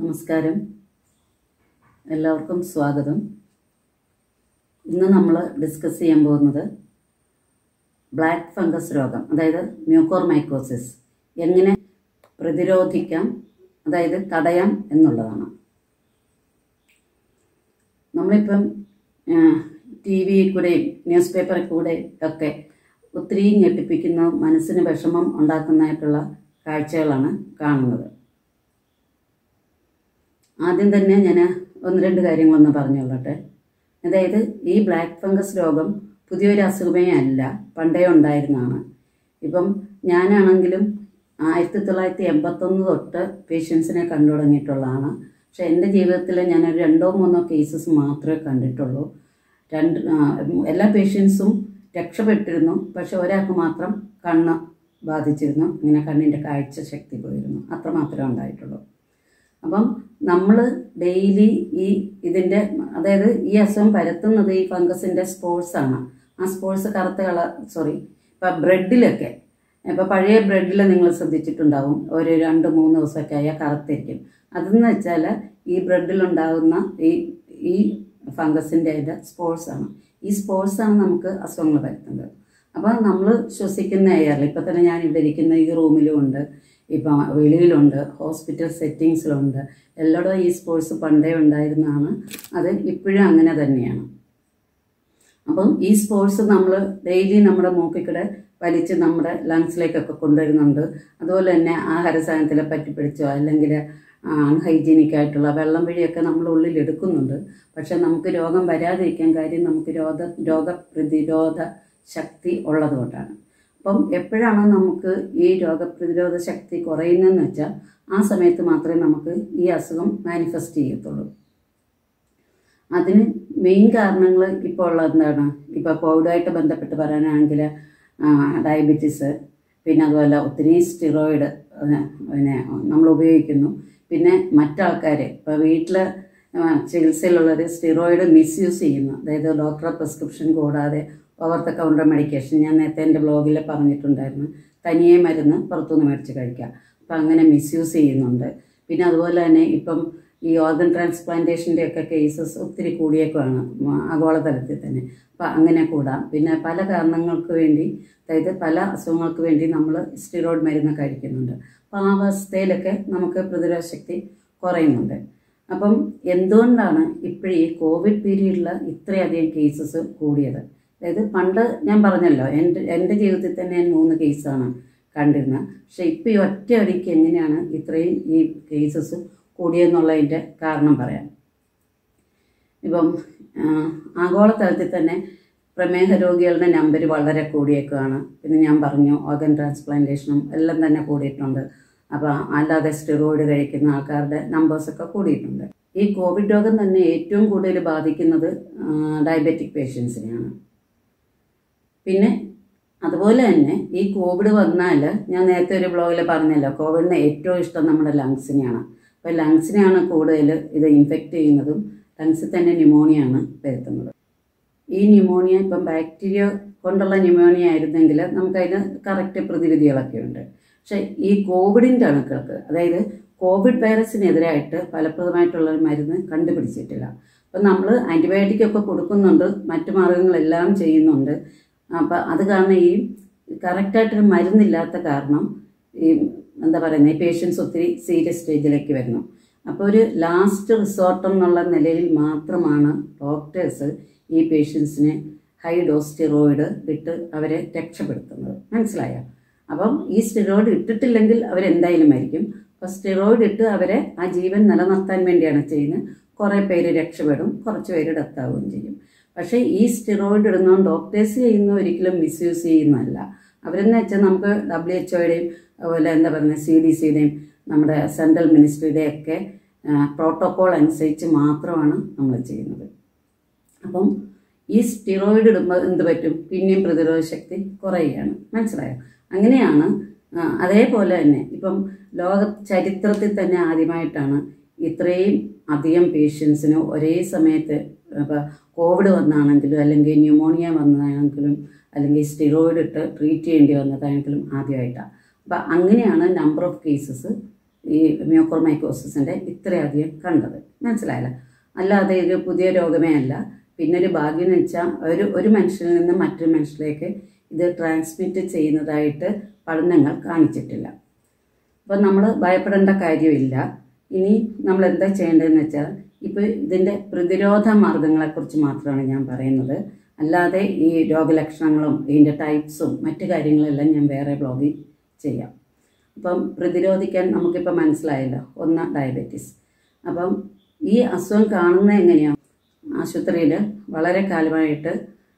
നമസ്കാരം എല്ലാവർക്കും സ്വാഗതം ഇന്ന് നമ്മൾ ഡിസ്കസ് ചെയ്യാൻ പോകുന്നത് ബ്ലാക്ക് ഫംഗസ് രോഗം അതായത് മ്യൂക്കോർ മൈക്കോസിസ് എങ്ങനെ പ്രതിരോധിക്കാം അതായത് തടയാം എന്നുള്ളതാണ് നമ്മളിപ്പം ടി വി കൂടെയും ന്യൂസ് പേപ്പറിൽ കൂടെ ഒക്കെ ഒത്തിരി ഞെട്ടിപ്പിക്കുന്ന മനസ്സിന് വിഷമം ഉണ്ടാക്കുന്നതായിട്ടുള്ള കാഴ്ചകളാണ് കാണുന്നത് ആദ്യം തന്നെ ഞാൻ ഒന്ന് രണ്ട് കാര്യങ്ങളൊന്ന് പറഞ്ഞുകൊള്ളട്ടെ അതായത് ഈ ബ്ലാക്ക് ഫംഗസ് രോഗം പുതിയൊരു അസുഖമേ അല്ല പണ്ടേ ഉണ്ടായിരുന്നതാണ് ഇപ്പം ഞാനാണെങ്കിലും ആയിരത്തി തൊള്ളായിരത്തി എൺപത്തൊന്ന് തൊട്ട് പേഷ്യൻസിനെ കണ്ടു തുടങ്ങിയിട്ടുള്ളതാണ് പക്ഷെ എൻ്റെ ജീവിതത്തിൽ ഞാനൊരു രണ്ടോ മൂന്നോ കേസസ് മാത്രമേ കണ്ടിട്ടുള്ളൂ രണ്ട് ആ, എല്ലാ പേഷ്യൻസും രക്ഷപ്പെട്ടിരുന്നു പക്ഷെ ഒരാൾക്ക് മാത്രം കണ്ണ് ബാധിച്ചിരുന്നു ഇങ്ങനെ കണ്ണിൻ്റെ കാഴ്ച ശക്തി പോയിരുന്നു അത്ര മാത്രമേ ഉണ്ടായിട്ടുള്ളൂ അപ്പം നമ്മൾ ഡെയിലി ഈ ഇതിൻ്റെ അതായത് ഈ അസുഖം പരത്തുന്നത് ഈ ഫംഗസിൻ്റെ സ്പോർട്സാണ് ആ സ്പോർട്സ് കറുത്ത കളർ സോറി ഇപ്പം ബ്രെഡിലൊക്കെ ഇപ്പം പഴയ ബ്രെഡിൽ നിങ്ങൾ ശ്രദ്ധിച്ചിട്ടുണ്ടാവും ഒരു രണ്ട് മൂന്ന് ദിവസമൊക്കെ ആയാൽ കറുത്തിരിക്കും അതെന്ന് വെച്ചാൽ ഈ ബ്രെഡിലുണ്ടാകുന്ന ഈ ഈ ഫംഗസിൻ്റെ അതിൻ്റെ സ്പോർട്സാണ് ഈ സ്പോർട്സാണ് നമുക്ക് അസുഖങ്ങൾ പരത്തുന്നത് അപ്പോൾ നമ്മൾ ശ്വസിക്കുന്ന എയറിൽ ഇപ്പം തന്നെ ഞാൻ ഇവിടെ ഇരിക്കുന്ന ഈ റൂമിലും ഉണ്ട് ഇപ്പം വെളിയിലുണ്ട് ഹോസ്പിറ്റൽ സെറ്റിങ്സിലുണ്ട് എല്ലായിടും ഈ സ്പോർട്സ് പണ്ടേ ഉണ്ടായിരുന്നതാണ് അത് ഇപ്പോഴും അങ്ങനെ തന്നെയാണ് അപ്പം ഈ സ്പോർട്സ് നമ്മൾ ഡെയിലി നമ്മുടെ മൂക്കിൽ കൂടെ വലിച്ച് നമ്മുടെ ലങ്സിലേക്കൊക്കെ കൊണ്ടുവരുന്നുണ്ട് അതുപോലെ തന്നെ ആഹാര സാധനത്തിൽ പറ്റിപ്പിടിച്ചോ അല്ലെങ്കിൽ അൺഹൈജീനിക് ആയിട്ടുള്ള വെള്ളം വഴിയൊക്കെ നമ്മൾ ഉള്ളിൽ എടുക്കുന്നുണ്ട് പക്ഷെ നമുക്ക് രോഗം വരാതിരിക്കാൻ കാര്യം നമുക്ക് രോഗ രോഗപ്രതിരോധ ശക്തി ഉള്ളതുകൊണ്ടാണ് അപ്പം എപ്പോഴാണ് നമുക്ക് ഈ രോഗപ്രതിരോധ ശക്തി കുറയുന്നതെന്ന് വെച്ചാൽ ആ സമയത്ത് മാത്രമേ നമുക്ക് ഈ അസുഖം മാനിഫെസ്റ്റ് ചെയ്യത്തുള്ളൂ അതിന് മെയിൻ കാരണങ്ങൾ ഇപ്പോൾ ഉള്ള എന്താണ് ഇപ്പോൾ കോവിഡായിട്ട് ബന്ധപ്പെട്ട് പറയാനാണെങ്കിൽ ഡയബറ്റീസ് പിന്നെ അതുപോലെ ഒത്തിരി സ്റ്റിറോയിഡ് പിന്നെ നമ്മൾ ഉപയോഗിക്കുന്നു പിന്നെ മറ്റാൾക്കാർ ഇപ്പോൾ വീട്ടിൽ ചികിത്സയിലുള്ളവർ സ്റ്റിറോയിഡ് മിസ്യൂസ് ചെയ്യുന്നു അതായത് ഡോക്ടറെ പ്രിസ്ക്രിപ്ഷൻ കൂടാതെ ഓവർ ദ കൗണ്ടർ മെഡിക്കേഷൻ ഞാൻ നേരത്തെ എൻ്റെ ബ്ലോഗിൽ പറഞ്ഞിട്ടുണ്ടായിരുന്നു തനിയെ മരുന്ന് പുറത്തുനിന്ന് മേടിച്ച് കഴിക്കാം അപ്പം അങ്ങനെ മിസ്യൂസ് ചെയ്യുന്നുണ്ട് പിന്നെ അതുപോലെ തന്നെ ഇപ്പം ഈ ഓർഗൻ ട്രാൻസ്പ്ലാന്റേഷൻ്റെ ഒക്കെ കേസസ് ഒത്തിരി കൂടിയേക്കുവാണ് ആഗോളതലത്തിൽ തന്നെ അപ്പം അങ്ങനെ കൂടാം പിന്നെ പല കാരണങ്ങൾക്ക് വേണ്ടി അതായത് പല അസുഖങ്ങൾക്ക് വേണ്ടി നമ്മൾ സ്റ്റിറോയിഡ് മരുന്ന് കഴിക്കുന്നുണ്ട് അപ്പം ആ അവസ്ഥയിലൊക്കെ നമുക്ക് പ്രതിരോധ ശക്തി കുറയുന്നുണ്ട് അപ്പം എന്തുകൊണ്ടാണ് ഇപ്പോഴീ കോവിഡ് പീരീഡിൽ ഇത്രയധികം കേസസ് കൂടിയത് അതായത് പണ്ട് ഞാൻ പറഞ്ഞല്ലോ എൻ്റെ എൻ്റെ ജീവിതത്തിൽ തന്നെ ഞാൻ മൂന്ന് കേസാണ് കണ്ടിരുന്നത് പക്ഷെ ഇപ്പോൾ ഈ ഒറ്റ അടിക്ക് എങ്ങനെയാണ് ഇത്രയും ഈ കേസസ് കൂടിയെന്നുള്ളതിൻ്റെ കാരണം പറയാം ഇപ്പം ആ, ആഗോളതലത്തിൽ തന്നെ പ്രമേഹ രോഗികളുടെ നമ്പർ വളരെ കൂടിയേക്കുകയാണ് പിന്നെ ഞാൻ പറഞ്ഞു ഓർഗൻ ട്രാൻസ്പ്ലാന്റേഷനും എല്ലാം തന്നെ കൂടിയിട്ടുണ്ട് അപ്പോൾ അല്ലാതെ സ്റ്റിറോയിഡ് കഴിക്കുന്ന ആൾക്കാരുടെ നമ്പേഴ്സൊക്കെ കൂടിയിട്ടുണ്ട് ഈ കോവിഡ് രോഗം തന്നെ ഏറ്റവും കൂടുതൽ ബാധിക്കുന്നത് ഡയബറ്റിക് പേഷ്യൻസിനെയാണ് പിന്നെ അതുപോലെ തന്നെ ഈ കോവിഡ് വന്നാൽ ഞാൻ നേരത്തെ ഒരു ബ്ലോഗിൽ പറഞ്ഞല്ലോ കോവിഡിന് ഏറ്റവും ഇഷ്ടം നമ്മുടെ ലങ്സിനെയാണ് അപ്പോൾ ലങ്സിനെയാണ് കൂടുതൽ ഇത് ഇൻഫെക്റ്റ് ചെയ്യുന്നതും ലങ്സിൽ തന്നെ ന്യൂമോണിയാണ് വരുത്തുന്നത് ഈ ന്യൂമോണിയ ഇപ്പം ബാക്ടീരിയ കൊണ്ടുള്ള ന്യൂമോണിയ ആയിരുന്നെങ്കിൽ നമുക്കതിന് കറക്റ്റ് പ്രതിവിധികളൊക്കെ ഉണ്ട് പക്ഷേ ഈ കോവിഡിൻ്റെ അണുക്കൾക്ക് അതായത് കോവിഡ് വൈറസിനെതിരായിട്ട് ഫലപ്രദമായിട്ടുള്ള ഒരു മരുന്ന് കണ്ടുപിടിച്ചിട്ടില്ല അപ്പം നമ്മൾ ആൻറ്റിബയോട്ടിക് ഒക്കെ കൊടുക്കുന്നുണ്ട് മറ്റു മാർഗങ്ങളെല്ലാം ചെയ്യുന്നുണ്ട് അപ്പം അത് കാരണം ഈ കറക്റ്റായിട്ടൊരു മരുന്നില്ലാത്ത കാരണം ഈ എന്താ പറയുന്നത് ഈ പേഷ്യൻസ് ഒത്തിരി സീരിയസ് സ്റ്റേജിലേക്ക് വരുന്നു അപ്പോൾ ഒരു ലാസ്റ്റ് റിസോർട്ട് എന്നുള്ള നിലയിൽ മാത്രമാണ് ഡോക്ടേഴ്സ് ഈ പേഷ്യൻസിനെ ഹൈ ഡോസ് സ്റ്റിറോയിഡ് ഇട്ട് അവരെ രക്ഷപ്പെടുത്തുന്നത് മനസ്സിലായോ അപ്പം ഈ സ്റ്റിറോയിഡ് ഇട്ടിട്ടില്ലെങ്കിൽ അവരെന്തായാലും മരിക്കും അപ്പോൾ സ്റ്റിറോയിഡ് ഇട്ട് അവരെ ആ ജീവൻ നിലനിർത്താൻ വേണ്ടിയാണ് ചെയ്യുന്നത് കുറേ പേര് രക്ഷപ്പെടും കുറച്ച് പേര് ഡെത്താവുകയും ചെയ്യും പക്ഷേ ഈ സ്റ്റിറോയിഡ് ഇടുന്നതുകൊണ്ട് ഡോക്ടേഴ്സ് ചെയ്യുന്ന ഒരിക്കലും മിസ്യൂസ് ചെയ്യുന്നതല്ല അവരെന്ന് വെച്ചാൽ നമുക്ക് ഡബ്ല്യു എച്ച് ഒയുടെയും അതുപോലെ എന്താ പറയുക സി ഡി സിയുടെയും നമ്മുടെ സെൻട്രൽ മിനിസ്ട്രിയുടെ ഒക്കെ പ്രോട്ടോകോൾ അനുസരിച്ച് മാത്രമാണ് നമ്മൾ ചെയ്യുന്നത് അപ്പം ഈ സ്റ്റിറോയിഡ് ഇടുമ്പോൾ എന്ത് പറ്റും പിന്നെയും പ്രതിരോധ ശക്തി കുറയുകയാണ് മനസ്സിലായോ അങ്ങനെയാണ് ആ, അതേപോലെ തന്നെ ഇപ്പം ലോക ചരിത്രത്തിൽ തന്നെ ആദ്യമായിട്ടാണ് ഇത്രയും അധികം പേഷ്യൻസിന് ഒരേ സമയത്ത് ഇപ്പോൾ കോവിഡ് വന്നാണെങ്കിലും അല്ലെങ്കിൽ ന്യൂമോണിയ വന്നതാണെങ്കിലും അല്ലെങ്കിൽ സ്റ്റിറോയിഡ് ഇട്ട് ട്രീറ്റ് ചെയ്യേണ്ടി വന്നതാണെങ്കിലും ആദ്യമായിട്ടാണ് അപ്പം അങ്ങനെയാണ് നമ്പർ ഓഫ് കേസസ് ഈ മ്യൂക്കോർമൈക്കോസിൻ്റെ ഇത്രയധികം കണ്ടത് മനസ്സിലായല്ലോ അല്ലാതെ ഇത് പുതിയ രോഗമേ അല്ല പിന്നെ ഒരു ഭാഗ്യം എന്ന് വെച്ചാൽ ഒരു ഒരു മനുഷ്യനിൽ നിന്ന് മറ്റൊരു മനുഷ്യരിലേക്ക് ഇത് ട്രാൻസ്മിറ്റ് ചെയ്യുന്നതായിട്ട് പഠനങ്ങൾ കാണിച്ചിട്ടില്ല അപ്പം നമ്മൾ ഭയപ്പെടേണ്ട കാര്യമില്ല ഇനി നമ്മൾ എന്താ ചെയ്യേണ്ടതെന്ന് വെച്ചാൽ ഇപ്പോൾ ഇതിൻ്റെ പ്രതിരോധ മാർഗങ്ങളെക്കുറിച്ച് മാത്രമാണ് ഞാൻ പറയുന്നത് അല്ലാതെ ഈ രോഗലക്ഷണങ്ങളും ഇതിൻ്റെ ടൈപ്സും മറ്റു കാര്യങ്ങളെല്ലാം ഞാൻ വേറെ ബ്ലോഗിൽ ചെയ്യാം അപ്പം പ്രതിരോധിക്കാൻ നമുക്കിപ്പോൾ മനസ്സിലായല്ലോ ഒന്ന് ഡയബറ്റീസ് അപ്പം ഈ അസുഖം കാണുന്നത് എങ്ങനെയാണ് ആശുപത്രിയിൽ വളരെ കാലമായിട്ട്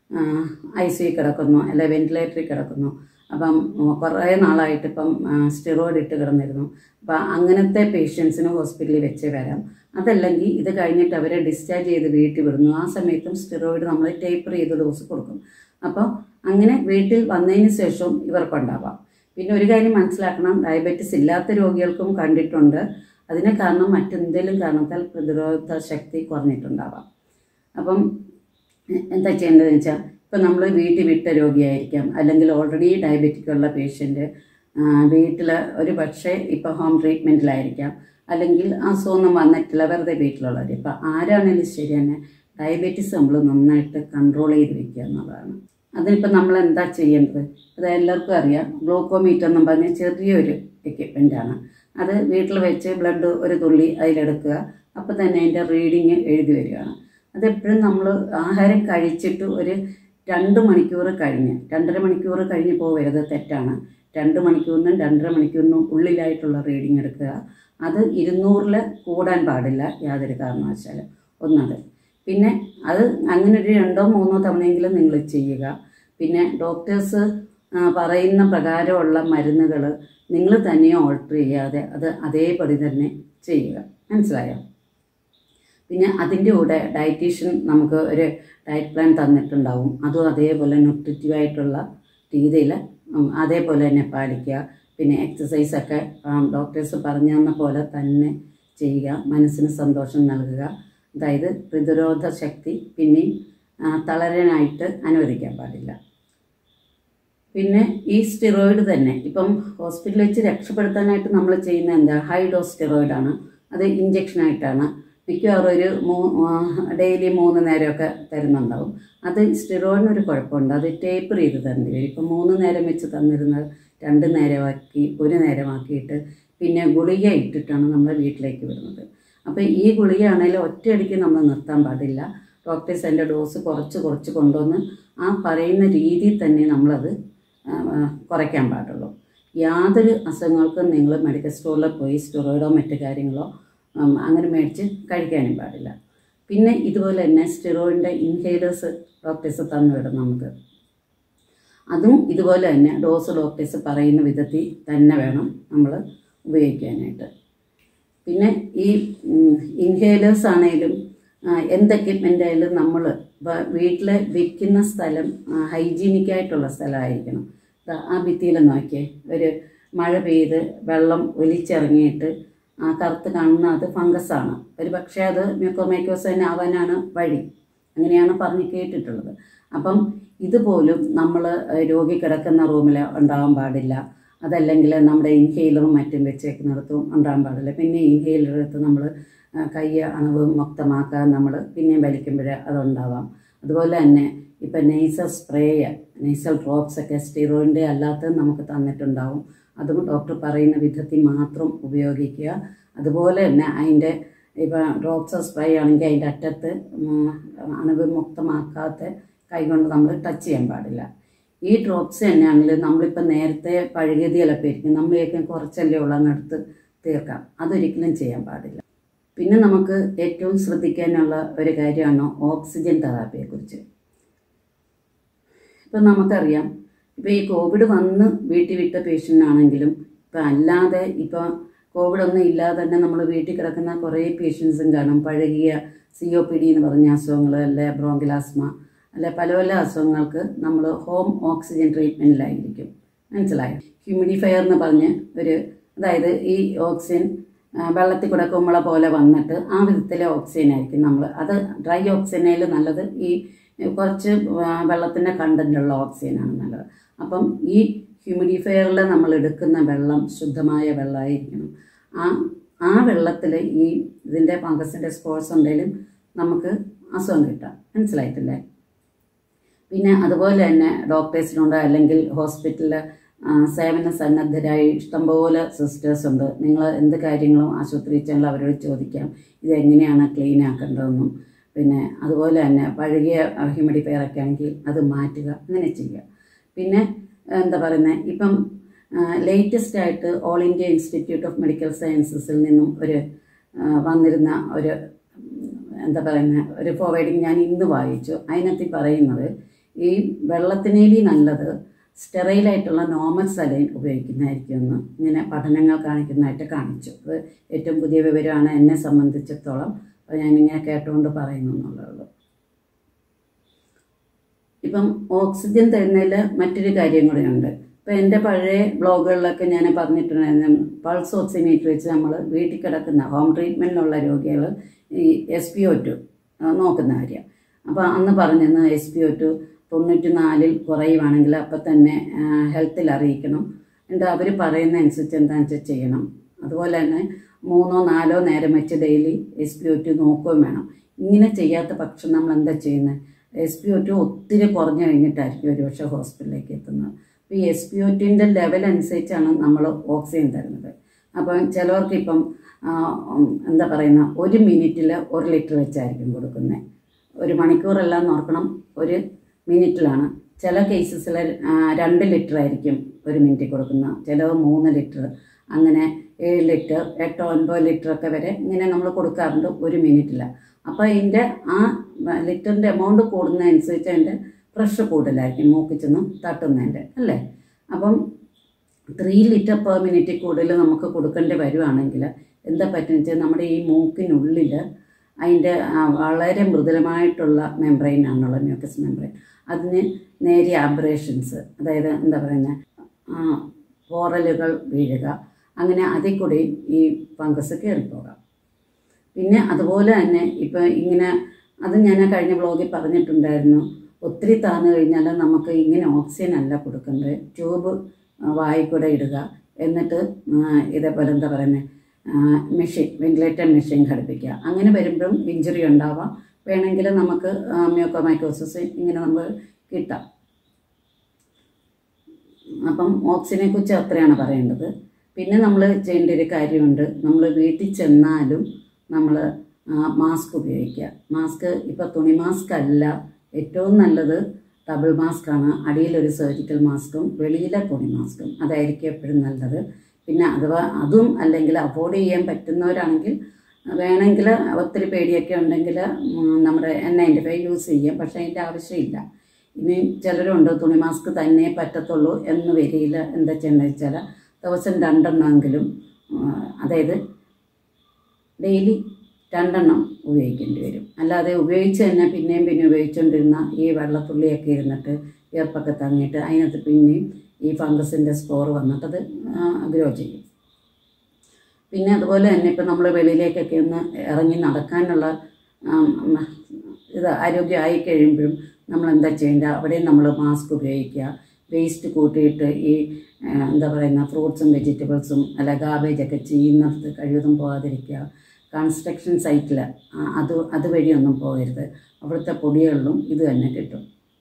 ഐ സി കിടക്കുന്നു അല്ലെ വെന്റിലേറ്ററിൽ കിടക്കുന്നു അപ്പം കുറേ നാളായിട്ട് ഇപ്പം സ്റ്റിറോയിഡ് ഇട്ട് കിടന്നിരുന്നു അപ്പം അങ്ങനത്തെ പേഷ്യൻസിന് ഹോസ്പിറ്റലിൽ വെച്ച് വരാം അതല്ലെങ്കിൽ ഇത് കഴിഞ്ഞിട്ട് അവരെ ഡിസ്ചാർജ് ചെയ്ത് വീട്ടിൽ വിടുന്നു ആ സമയത്തും സ്റ്റിറോയിഡ് നമ്മൾ ടേപ്പർ ചെയ്ത് ഡോസ് കൊടുക്കും അപ്പോൾ അങ്ങനെ വീട്ടിൽ വന്നതിന് ശേഷം ഇവർക്കുണ്ടാവാം പിന്നെ ഒരു കാര്യം മനസ്സിലാക്കണം ഡയബറ്റിസ് ഇല്ലാത്ത രോഗികൾക്കും കണ്ടിട്ടുണ്ട് അതിന് കാരണം മറ്റെന്തെങ്കിലും കാരണത്താൽ പ്രതിരോധ ശക്തി കുറഞ്ഞിട്ടുണ്ടാവാം അപ്പം എന്താ ചെയ്യേണ്ടതെന്ന് വെച്ചാൽ ഇപ്പം നമ്മൾ വീട്ടിൽ വിട്ട രോഗിയായിരിക്കാം അല്ലെങ്കിൽ ഓൾറെഡി ഡയബറ്റിക് ഉള്ള പേഷ്യൻ്റ് വീട്ടിൽ ഒരു പക്ഷേ ഇപ്പോൾ ഹോം ട്രീറ്റ്മെൻറ്റിലായിരിക്കാം അല്ലെങ്കിൽ അസുഖമൊന്നും വന്നിട്ടില്ല വെറുതെ വീട്ടിലുള്ളവർ ഇപ്പം ആരാണെങ്കിലും ശരി തന്നെ ഡയബറ്റീസ് നമ്മൾ നന്നായിട്ട് കൺട്രോൾ ചെയ്ത് വെക്കുക എന്നുള്ളതാണ് അതിനിപ്പോൾ നമ്മൾ എന്താ ചെയ്യേണ്ടത് അത് എല്ലാവർക്കും അറിയാം ഗ്ലൂക്കോമീറ്റർ എന്നും പറഞ്ഞ ചെറിയൊരു എക്യുപ്മെൻ്റാണ് അത് വീട്ടിൽ വെച്ച് ബ്ലഡ് ഒരു തുള്ളി അതിലെടുക്കുക അപ്പോൾ തന്നെ അതിൻ്റെ റീഡിങ് എഴുതി വരികയാണ് അതെപ്പോഴും നമ്മൾ ആഹാരം കഴിച്ചിട്ട് ഒരു രണ്ട് മണിക്കൂർ കഴിഞ്ഞ് രണ്ടര മണിക്കൂർ കഴിഞ്ഞ് പോകരുത് തെറ്റാണ് രണ്ട് മണിക്കൂറിനും രണ്ടര മണിക്കൂറിനും ഉള്ളിലായിട്ടുള്ള റീഡിങ് എടുക്കുക അത് ഇരുന്നൂറിൽ കൂടാൻ പാടില്ല യാതൊരു കാരണവശാലും ഒന്നത് പിന്നെ അത് അങ്ങനെ ഒരു രണ്ടോ മൂന്നോ തവണയെങ്കിലും നിങ്ങൾ ചെയ്യുക പിന്നെ ഡോക്ടേഴ്സ് പറയുന്ന പ്രകാരമുള്ള മരുന്നുകൾ നിങ്ങൾ തന്നെ ഓൾട്ടർ ചെയ്യാതെ അത് അതേപടി തന്നെ ചെയ്യുക മനസ്സിലായോ പിന്നെ അതിൻ്റെ കൂടെ ഡയറ്റീഷ്യൻ നമുക്ക് ഒരു ഡയറ്റ് പ്ലാൻ തന്നിട്ടുണ്ടാവും അതും അതേപോലെ ന്യൂട്രിറ്റീവായിട്ടുള്ള രീതിയിൽ അതേപോലെ തന്നെ പാലിക്കുക പിന്നെ എക്സസൈസൊക്കെ ഡോക്ടേഴ്സ് പറഞ്ഞു തന്ന പോലെ തന്നെ ചെയ്യുക മനസ്സിന് സന്തോഷം നൽകുക അതായത് പ്രതിരോധ ശക്തി പിന്നെയും തളരാനായിട്ട് അനുവദിക്കാൻ പാടില്ല പിന്നെ ഈ സ്റ്റിറോയിഡ് തന്നെ ഇപ്പം ഹോസ്പിറ്റലിൽ വെച്ച് രക്ഷപ്പെടുത്താനായിട്ട് നമ്മൾ ചെയ്യുന്ന എന്താ ഹൈ ഡോസ് സ്റ്റിറോയിഡാണ് അത് ഇഞ്ചക്ഷനായിട്ടാണ് മിക്കവാറും ഒരു മൂ ഡെയിലി മൂന്ന് നേരമൊക്കെ തരുന്നുണ്ടാവും അത് സ്റ്റിറോയിഡിനൊരു കുഴപ്പമുണ്ട് അത് ടേപ്പർ ചെയ്ത് തരേണ്ടി വരും ഇപ്പം മൂന്ന് നേരം വെച്ച് തന്നിരുന്നത് രണ്ട് നേരമാക്കി ഒരു നേരമാക്കിയിട്ട് പിന്നെ ഗുളിക ഇട്ടിട്ടാണ് നമ്മൾ വീട്ടിലേക്ക് വിടുന്നത് അപ്പോൾ ഈ ഗുളികയാണെങ്കിലും ഒറ്റയടിക്ക് നമ്മൾ നിർത്താൻ പാടില്ല ഡോക്ടേഴ്സ് അതിൻ്റെ ഡോസ് കുറച്ച് കുറച്ച് കൊണ്ടുവന്ന് ആ പറയുന്ന രീതിയിൽ തന്നെ നമ്മളത് കുറയ്ക്കാൻ പാടുള്ളൂ യാതൊരു അസുഖങ്ങൾക്കും നിങ്ങൾ മെഡിക്കൽ സ്റ്റോറിൽ പോയി സ്റ്റെറോയിഡോ മറ്റു കാര്യങ്ങളോ അങ്ങനെ മേടിച്ച് കഴിക്കാനും പാടില്ല പിന്നെ ഇതുപോലെ തന്നെ സ്റ്റിറോയിഡിൻ്റെ ഇൻഹേലേഴ്സ് ഡോക്ടേഴ്സ് തന്നു വിടും നമുക്ക് അതും ഇതുപോലെ തന്നെ ഡോസ് ഡോക്ടേഴ്സ് പറയുന്ന വിധത്തിൽ തന്നെ വേണം നമ്മൾ ഉപയോഗിക്കാനായിട്ട് പിന്നെ ഈ ഇൻഹേലേഴ്സ് ആണെങ്കിലും എന്ത് എക്യുപ്മെൻ്റ് ആയാലും നമ്മൾ വീട്ടിൽ വിൽക്കുന്ന സ്ഥലം ഹൈജീനിക് ആയിട്ടുള്ള സ്ഥലമായിരിക്കണം ആ ഭിത്തിയിൽ നോക്കിയേ ഒരു മഴ പെയ്ത് വെള്ളം ഒലിച്ചിറങ്ങിയിട്ട് ആ കറുത്ത് കാണുന്ന അത് ഫംഗസാണ് ഒരു പക്ഷേ അത് മ്യൂക്കോമൈക്കോസ് തന്നെ ആവാനാണ് വഴി അങ്ങനെയാണ് പറഞ്ഞ് കേട്ടിട്ടുള്ളത് അപ്പം ഇതുപോലും നമ്മൾ രോഗി കിടക്കുന്ന റൂമിൽ ഉണ്ടാവാൻ പാടില്ല അതല്ലെങ്കിൽ നമ്മുടെ ഇൻഹെയിലറും മറ്റും വെച്ചേക്കുന്നിടത്തും ഉണ്ടാകാൻ പാടില്ല പിന്നെ ഇൻഹെയിലർ എടുത്ത് നമ്മൾ കൈ അണവ് മുക്തമാക്കാൻ നമ്മൾ പിന്നെയും വലിക്കുമ്പോൾ അതുണ്ടാവാം അതുപോലെ തന്നെ ഇപ്പം നെയ്സൽ സ്പ്രേ നെയ്സൽ ഡ്രോപ്സ് ഒക്കെ സ്റ്റിറോയിൻ്റെ അല്ലാത്തത് നമുക്ക് തന്നിട്ടുണ്ടാവും അതും ഡോക്ടർ പറയുന്ന വിധത്തിൽ മാത്രം ഉപയോഗിക്കുക അതുപോലെ തന്നെ അതിൻ്റെ ഇപ്പം ഡ്രോപ്സ് സ്പ്രേ ആണെങ്കിൽ അതിൻ്റെ അറ്റത്ത് അണുവിമുക്തമാക്കാത്ത കൈകൊണ്ട് നമ്മൾ ടച്ച് ചെയ്യാൻ പാടില്ല ഈ ഡ്രോപ്സ് തന്നെയാണെങ്കിൽ നമ്മളിപ്പോൾ നേരത്തെ പഴകിയതിലൊക്കെ ഇരിക്കും നമ്മളൊക്കെ കുറച്ചല്ലേ ഉള്ളങ്ങടുത്ത് തീർക്കാം അതൊരിക്കലും ചെയ്യാൻ പാടില്ല പിന്നെ നമുക്ക് ഏറ്റവും ശ്രദ്ധിക്കാനുള്ള ഒരു കാര്യമാണ് ഓക്സിജൻ തെറാപ്പിയെക്കുറിച്ച് ഇപ്പം നമുക്കറിയാം ഇപ്പോൾ ഈ കോവിഡ് വന്ന് വീട്ടിൽ വിട്ട പേഷ്യൻ്റ് ആണെങ്കിലും ഇപ്പം അല്ലാതെ ഇപ്പോൾ കോവിഡ് ഒന്നും ഇല്ലാതെ തന്നെ നമ്മൾ വീട്ടിൽ കിടക്കുന്ന കുറേ പേഷ്യൻസും കാണും പഴകിയ സി ഒ പി ഡി എന്ന് പറഞ്ഞ അസുഖങ്ങൾ അല്ലെ ബ്രോങ്കിലാസ്മ അല്ലെ പല പല അസുഖങ്ങൾക്ക് നമ്മൾ ഹോം ഓക്സിജൻ ട്രീറ്റ്മെൻറ്റിലായിരിക്കും മനസ്സിലായോ ഹ്യൂമിഡിഫയർ എന്ന് പറഞ്ഞ് ഒരു അതായത് ഈ ഓക്സിജൻ വെള്ളത്തിൽ കൂടെ കുമ്പള പോലെ വന്നിട്ട് ആ വിധത്തിലെ ഓക്സിജൻ ആയിരിക്കും നമ്മൾ അത് ഡ്രൈ ഓക്സിജനേൽ നല്ലത് ഈ കുറച്ച് വെള്ളത്തിൻ്റെ കണ്ടൻറ്റുള്ള ഓക്സിജനാണ് നല്ലത് അപ്പം ഈ ഹ്യൂമിഡിഫയറിൽ നമ്മൾ എടുക്കുന്ന വെള്ളം ശുദ്ധമായ വെള്ളമായിരിക്കണം ആ ആ വെള്ളത്തിൽ ഈ ഇതിൻ്റെ ഫംഗസിൻ്റെ സ്പോർട്സ് ഉണ്ടെങ്കിലും നമുക്ക് അസുഖം കിട്ടാം മനസ്സിലായിട്ടില്ലേ പിന്നെ അതുപോലെ തന്നെ ഡോക്ടേഴ്സിനുണ്ട് അല്ലെങ്കിൽ ഹോസ്പിറ്റലിൽ സേവന സന്നദ്ധരായി ഇഷ്ടംപോലെ സിസ്റ്റേഴ്സ് ഉണ്ട് നിങ്ങൾ എന്ത് കാര്യങ്ങളും ആശുപത്രി ചെന്നാൽ അവരോട് ചോദിക്കാം ഇതെങ്ങനെയാണ് ക്ലീൻ ആക്കേണ്ടതെന്നും പിന്നെ അതുപോലെ തന്നെ പഴകിയ ഹ്യൂമിഡിഫയർ ഒക്കെ ആണെങ്കിൽ അത് മാറ്റുക അങ്ങനെ ചെയ്യുക പിന്നെ എന്താ പറയുന്നത് ഇപ്പം ലേറ്റസ്റ്റ് ആയിട്ട് all India institute of medical സയൻസസിൽ നിന്നും ഒരു ആ, വന്നിരുന്ന ഒരു ഉം, എന്താ പറയുന്നത് ഒരു ഫോർവേഡിങ് ഞാൻ ഇന്ന് വായിച്ചു അതിനകത്ത് ഈ പറയുന്നത് ഈ വെള്ളത്തിനേലി നല്ലത് സ്റ്റെറൈലായിട്ടുള്ള നോർമൽ സലൈൻ ഉപയോഗിക്കുന്നതായിരിക്കും എന്ന് ഇങ്ങനെ പഠനങ്ങൾ കാണിക്കുന്നതായിട്ട് കാണിച്ചു അത് ഏറ്റവും പുതിയ വിവരമാണ് എന്നെ സംബന്ധിച്ചിടത്തോളം അപ്പോൾ ഞാനിങ്ങനെ കേട്ടുകൊണ്ട് പറയുന്നു എന്നുള്ളൂ ഇപ്പം ഓക്സിജൻ തരുന്നതിൽ മറ്റൊരു കാര്യം കൂടെയുണ്ട് ഇപ്പം എൻ്റെ പഴയ ബ്ലോഗുകളിലൊക്കെ ഞാൻ പറഞ്ഞിട്ടുണ്ടായിരുന്നു പൾസ് ഓക്സിമീറ്റർ വെച്ച് നമ്മൾ വീട്ടിൽ കിടക്കുന്ന ഹോം ട്രീറ്റ്മെൻറ്റിലുള്ള രോഗികൾ ഈ എസ് പി ഒ ടു നോക്കുന്ന കാര്യം അപ്പോൾ അന്ന് പറഞ്ഞിരുന്നു എസ് പി ഒ ടു തൊണ്ണൂറ്റി നാലിൽ കുറയുവാണെങ്കിൽ അപ്പം തന്നെ ഹെൽത്തിൽ അറിയിക്കണം എന്നിട്ട് അവർ പറയുന്ന അനുസരിച്ച് എന്താണെന്ന് വെച്ചാൽ ചെയ്യണം അതുപോലെ തന്നെ മൂന്നോ നാലോ നേരം വെച്ച് daily S P O two നോക്കുകയും വേണം ഇങ്ങനെ ചെയ്യാത്ത പക്ഷം നമ്മൾ എന്താ ചെയ്യുന്നത് എസ് പി ഒ ടു ഒത്തിരി കുറഞ്ഞു കഴിഞ്ഞിട്ടായിരിക്കും ഒരുപക്ഷെ ഹോസ്പിറ്റലിലേക്ക് എത്തുന്നത് അപ്പോൾ ഈ എസ് പി ഒ ടിൻ്റെ ലെവൽ അനുസരിച്ചാണ് നമ്മൾ ഓക്സിജൻ തരുന്നത് അപ്പം ചിലവർക്ക് ഇപ്പം ആ, ഉം, എന്താ പറയുന്ന ഒരു മിനിറ്റിൽ ഒരു ലിറ്റർ വെച്ചായിരിക്കും കൊടുക്കുന്നത് ഒരു മണിക്കൂറെല്ലാം നോക്കണം ഒരു മിനിറ്റിലാണ് ചില കേസസിൽ രണ്ട് ലിറ്റർ ആയിരിക്കും ഒരു മിനിറ്റിൽ കൊടുക്കുന്നത് ചിലവ് മൂന്ന് ലിറ്റർ അങ്ങനെ ഏഴ് ലിറ്റർ എട്ടോ ഒൻപത് ലിറ്റർ ഒക്കെ വരെ ഇങ്ങനെ നമ്മൾ കൊടുക്കാറുണ്ട് ഒരു മിനിറ്റിൽ അപ്പോൾ അതിൻ്റെ ആ ലിറ്ററിൻ്റെ എമൗണ്ട് കൂടുന്നതനുസരിച്ച് അതിൻ്റെ പ്രഷർ കൂടുതലായിരിക്കും മൂക്കിൽ ചെന്ന് തട്ടുന്നതിൻ്റെ അല്ലേ അപ്പം ത്രീ ലിറ്റർ പെർ മിനിറ്റ് കൂടുതൽ നമുക്ക് കൊടുക്കേണ്ടി വരുവാണെങ്കിൽ എന്താ പറ്റുന്നത് വെച്ചാൽ നമ്മുടെ ഈ മൂക്കിനുള്ളിൽ അതിൻ്റെ ആ, വളരെ മൃദുലമായിട്ടുള്ള മെംബ്രെയിനാണുള്ള മ്യൂക്കസ് മെംബ്രെയിൻ അതിന് നേരിയ ആബ്രേഷൻസ് അതായത് എന്താ പറയുന്നത് പോറലുകൾ വീഴുക അങ്ങനെ അതിൽ കൂടി ഈ ഫംഗസ് കയറിപ്പോകാം പിന്നെ അതുപോലെ തന്നെ ഇപ്പം ഇങ്ങനെ അത് ഞാൻ കഴിഞ്ഞ ബ്ലോഗിൽ പറഞ്ഞിട്ടുണ്ടായിരുന്നു ഒത്തിരി താന്നു കഴിഞ്ഞാൽ നമുക്ക് ഇങ്ങനെ ഓക്സിജൻ അല്ല കൊടുക്കേണ്ടത് ട്യൂബ് വായിൽ കൂടെ ഇടുക എന്നിട്ട് ആ, ഇതേപോലെ എന്താ പറയുന്നത് മെഷീൻ വെന്റിലേറ്റർ മെഷീൻ ഘടിപ്പിക്കുക അങ്ങനെ വരുമ്പോഴും ഇഞ്ചുറി ഉണ്ടാവാം വേണമെങ്കിൽ നമുക്ക് മ്യൂക്കോമൈക്കോസിസ് ഇങ്ങനെ നമുക്ക് കിട്ടാം അപ്പം ഓക്സിജനെ കുറിച്ച് അത്രയാണ് പറയേണ്ടത് പിന്നെ നമ്മൾ ചെയ്യേണ്ട ഒരു കാര്യമുണ്ട് നമ്മൾ വീട്ടിൽ ചെന്നാലും നമ്മൾ മാസ്ക് ഉപയോഗിക്കുക മാസ്ക് ഇപ്പോൾ തുണി മാസ്ക് അല്ല ഏറ്റവും നല്ലത് ഡബിൾ മാസ്ക് ആണ് അടിയിലൊരു സർജിക്കൽ മാസ്കും വെളിയിലെ തുണി മാസ്കും അതായിരിക്കും എപ്പോഴും നല്ലത് പിന്നെ അഥവാ അതും അല്ലെങ്കിൽ അവോയ്ഡ് ചെയ്യാൻ പറ്റുന്നവരാണെങ്കിൽ വേണമെങ്കിൽ ഒത്തിരി പേടിയൊക്കെ ഉണ്ടെങ്കിൽ ഉം, നമ്മുടെ എൻ നയൻറ്റി ഫൈവ് യൂസ് ചെയ്യാം പക്ഷേ അതിൻ്റെ ആവശ്യമില്ല ഇനി ചിലരുണ്ട് തുണി മാസ്ക് തന്നെ പറ്റത്തുള്ളൂ എന്ന് വരിയില്ല എന്താ ചെയ്യേണ്ടത് വെച്ചാൽ ദിവസം രണ്ടെണ്ണമെങ്കിലും ആ, അതായത് ഡെയിലി രണ്ടെണ്ണം ഉപയോഗിക്കേണ്ടി വരും അല്ലാതെ ഉപയോഗിച്ച് തന്നെ പിന്നെയും പിന്നെ ഉപയോഗിച്ചുകൊണ്ടിരുന്ന ഈ വെള്ളത്തുള്ളിയൊക്കെ ഇരുന്നിട്ട് ഈർപ്പൊക്കെ തങ്ങിയിട്ട് അതിനകത്ത് പിന്നെയും ഈ ഫംഗസിൻ്റെ സ്പോർ വന്നിട്ട് അത് ഗ്രോ ചെയ്യും പിന്നെ അതുപോലെ തന്നെ ഇപ്പം നമ്മൾ വെളിയിലേക്കൊക്കെ ഒന്ന് ഇറങ്ങി നടക്കാനുള്ള ആം, ഉം, ഇത് ആരോഗ്യമായി കഴിയുമ്പോഴും നമ്മൾ എന്താ ചെയ്യേണ്ടത് അവിടെയും നമ്മൾ മാസ്ക് ഉപയോഗിക്കുക വേസ്റ്റ് കൂട്ടിയിട്ട് ഈ ആ, എന്താ പറയുന്ന ഫ്രൂട്ട്സും വെജിറ്റബിൾസും അല്ല ഗാർബേജൊക്കെ ചെയ്യുന്നിടത്ത് കഴിവതും പോകാതിരിക്കുക കൺസ്ട്രക്ഷൻ സൈറ്റിൽ അത് അതുവഴിയൊന്നും പോകരുത് അവിടുത്തെ പൊടികളിലും ഇത് തന്നെ കിട്ടും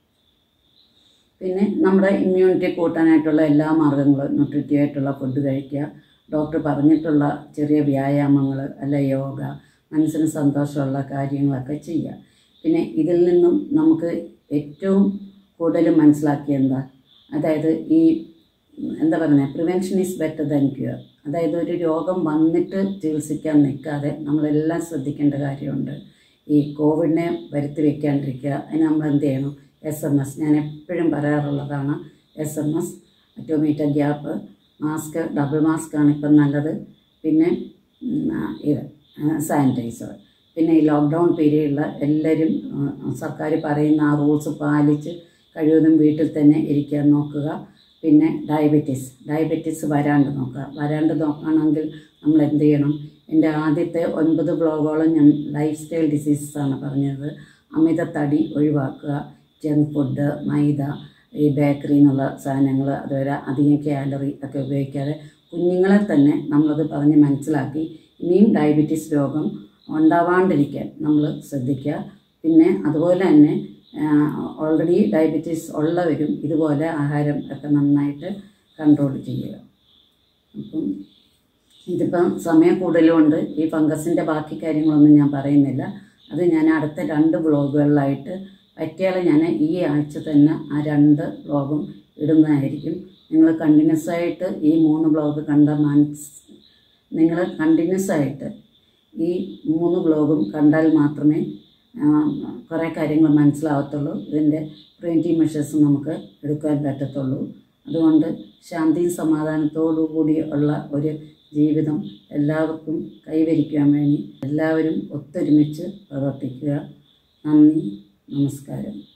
പിന്നെ നമ്മുടെ ഇമ്മ്യൂണിറ്റി കൂട്ടാനായിട്ടുള്ള എല്ലാ മാർഗങ്ങളും ന്യൂട്രിറ്റീവ് ആയിട്ടുള്ള ഫുഡ് കഴിക്കുക ഡോക്ടർ പറഞ്ഞിട്ടുള്ള ചെറിയ വ്യായാമങ്ങൾ അല്ല യോഗ മനസ്സിന് സന്തോഷമുള്ള കാര്യങ്ങളൊക്കെ ചെയ്യുക പിന്നെ ഇതിൽ നിന്നും നമുക്ക് ഏറ്റവും കൂടുതൽ മനസ്സിലാക്കിയ എന്താ അതായത് ഈ എന്താ പറയുന്നത് prevention is better than cure അതായത് ഒരു രോഗം വന്നിട്ട് ചികിത്സിക്കാൻ നിൽക്കാതെ നമ്മളെല്ലാം ശ്രദ്ധിക്കേണ്ട കാര്യമുണ്ട് ഈ കോവിഡിനെ വരുത്തി വെക്കാണ്ടിരിക്കുക അതിന് നമ്മൾ എന്ത് ചെയ്യണം എസ് എം എസ് ഞാൻ എപ്പോഴും പറയാറുള്ളതാണ് എസ് എം എസ് അറ്റോമീറ്റർ ഗ്യാപ്പ് മാസ്ക് ഡബിൾ മാസ്ക് ആണ് ഇപ്പം നല്ലത് പിന്നെ ഉം, ആ, ഇത് സാനിറ്റൈസർ പിന്നെ ഈ ലോക്ക്ഡൗൺ പീരീഡിൽ എല്ലാവരും ആ, സർക്കാർ പറയുന്ന ആ റൂൾസ് പാലിച്ച് കഴിവതും വീട്ടിൽ തന്നെ ഇരിക്കാൻ നോക്കുക പിന്നെ ഡയബറ്റീസ് ഡയബറ്റീസ് വരാണ്ട് നോക്കുക വരാണ്ട് നോക്കുകയാണെങ്കിൽ നമ്മൾ എന്ത് ചെയ്യണം എൻ്റെ ആദ്യത്തെ ഒൻപത് ബ്ലോഗോളം ഞാൻ ലൈഫ് സ്റ്റൈൽ ഡിസീസസ് ആണ് പറഞ്ഞത് അമിത തടി ഒഴിവാക്കുക ജങ്ക് ഫുഡ് മൈദ ഈ ബേക്കറി എന്നുള്ള സാധനങ്ങൾ അതുപോലെ അധികം കാലറി ഒക്കെ ഉപയോഗിക്കാതെ കുഞ്ഞുങ്ങളെ തന്നെ നമ്മളത് പറഞ്ഞ് മനസ്സിലാക്കി ഇനിയും ഡയബറ്റീസ് രോഗം ഉണ്ടാവാണ്ടിരിക്കാൻ നമ്മൾ ശ്രദ്ധിക്കുക പിന്നെ അതുപോലെ തന്നെ ഓൾറെഡി ഡയബറ്റീസ് ഉള്ളവരും ഇതുപോലെ ആഹാരം ഒക്കെ നന്നായിട്ട് കൺട്രോൾ ചെയ്യുക അപ്പം ഇതിപ്പം സമയം കൂടുതലുകൊണ്ട് ഈ ഫംഗസിൻ്റെ ബാക്കി കാര്യങ്ങളൊന്നും ഞാൻ പറയുന്നില്ല അത് ഞാൻ അടുത്ത രണ്ട് വ്ളോഗുകളിലായിട്ട് പറ്റിയാൽ ഞാൻ ഈ ആഴ്ച തന്നെ ആ രണ്ട് വ്ളോഗും ഇടുന്നതായിരിക്കും നിങ്ങൾ കണ്ടിന്യൂസ് ആയിട്ട് ഈ മൂന്ന് വ്ളോഗ് കണ്ട മനസ് നിങ്ങൾ കണ്ടിന്യൂസ് ആയിട്ട് ഈ മൂന്ന് വ്ളോഗും കണ്ടാൽ മാത്രമേ ആ, കുറേ കാര്യങ്ങൾ മനസ്സിലാവത്തുള്ളൂ ഇതിൻ്റെ പ്രിവെൻറ്റീവ് മെഷേഴ്സ് നമുക്ക് എടുക്കാൻ പറ്റത്തുള്ളൂ അതുകൊണ്ട് ശാന്തിയും സമാധാനത്തോടു കൂടി ഉള്ള ഒരു ജീവിതം എല്ലാവർക്കും കൈവരിക്കാൻ വേണ്ടി എല്ലാവരും ഒത്തൊരുമിച്ച് പ്രവർത്തിക്കുക നന്ദി നമസ്കാരം